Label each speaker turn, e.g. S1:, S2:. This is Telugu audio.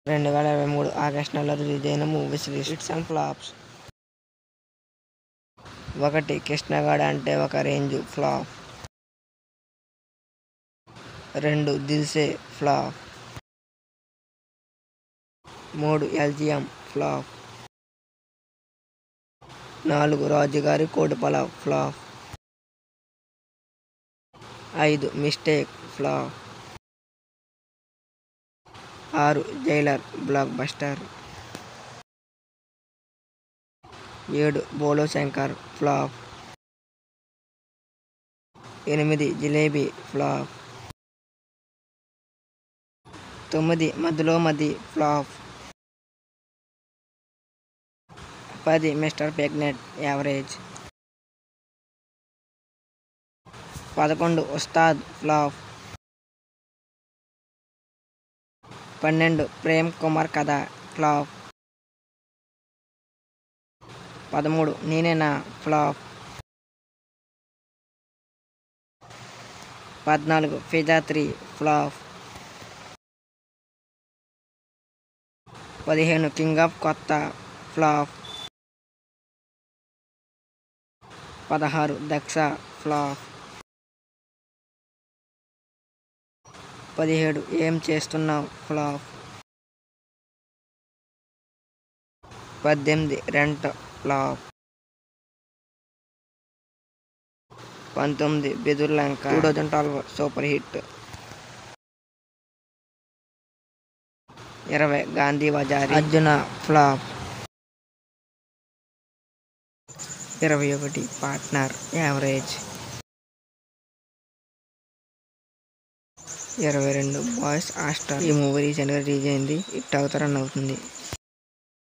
S1: రెండు వేల ఇరవై మూడు ఆగస్టు నెలలో రిలీజ్ అయిన movies list hits and flops ఒకటి కృష్ణగాడు అంటే ఒక రేంజ్ ఫ్లాప్ రెండు దిల్సే ఫ్లాప్ మూడు ఎల్జిఎం ఫ్లాప్ నాలుగు రాజుగారి కోడిపల ఫ్లాప్ ఐదు మిస్టేక్ ఫ్లాప్ ఆరు జైలర్ బ్లాక్ బస్టర్ ఏడు బోలో శంకర్ ఫ్లాప్ ఎనిమిది జిలేబీ ఫ్లాప్ తొమ్మిది మధ్యలో మది ఫ్లాప్ పది మిస్టర్ పెగ్నెట్ యావరేజ్ పదకొండు ఉస్తాద్ ఫ్లాప్ పన్నెండు ప్రేమ్ కుమార్ కథ ఫ్లాప్ పదమూడు నేనేనా ఫ్లాప్ పద్నాలుగు ఫిజా త్రీ ఫ్లాప్ పదిహేను కింగ్ ఆఫ్ కొత్త ఫ్లాప్ పదహారు దక్ష ఫ్లాప్ పదిహేడు ఏం చేస్తున్నావు ఫ్లాప్ పద్దెనిమిది రెంట్ ఫ్లాప్ పంతొమ్మిది Bedurlanka two thousand twelve super hit ఇరవై గాంధీ బజార్ అర్జున ఫ్లాప్ ఇరవై ఒకటి పార్ట్నర్ యావరేజ్ ఇరవై రెండు బాయ్స్ హాస్టల్ ఈ మూవీ రీసెంట్గా రిలీజ్ అయింది హిట్ అవుతారని అవుతుంది